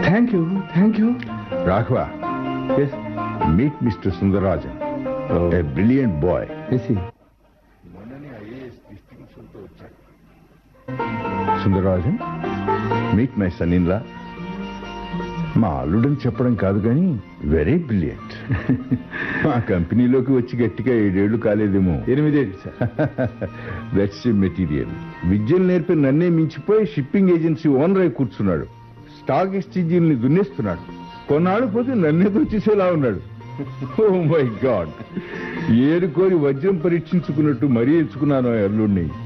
thank you thank you Raghava yes meet mister Sundararajan a brilliant boy yes Sundararajan meet my son in law మా అల్లుడని చెప్పడం కాదు కానీ very brilliant మా కంపెనీలోకి వచ్చి గట్టిగా ఏడేళ్లు కాలేదేమో ఎనిమిదేళ్ళు సార్ దట్స్ మెటీరియల్ విద్యలు నేర్పి నన్నే మించిపోయి షిప్పింగ్ ఏజెన్సీ ఓనర్ అయి కూర్చున్నాడు స్టాక్ ఎక్స్చేంజీల్ని దున్నేస్తున్నాడు కొన్నాళ్ళు పోతే నన్నే దొచ్చేసేలా ఉన్నాడు ఓ మై గాడ్ ఏరుకోరి వజ్రం పరీక్షించుకున్నట్టు మరీ ఎంచుకున్నాను ఆ అల్లుడిని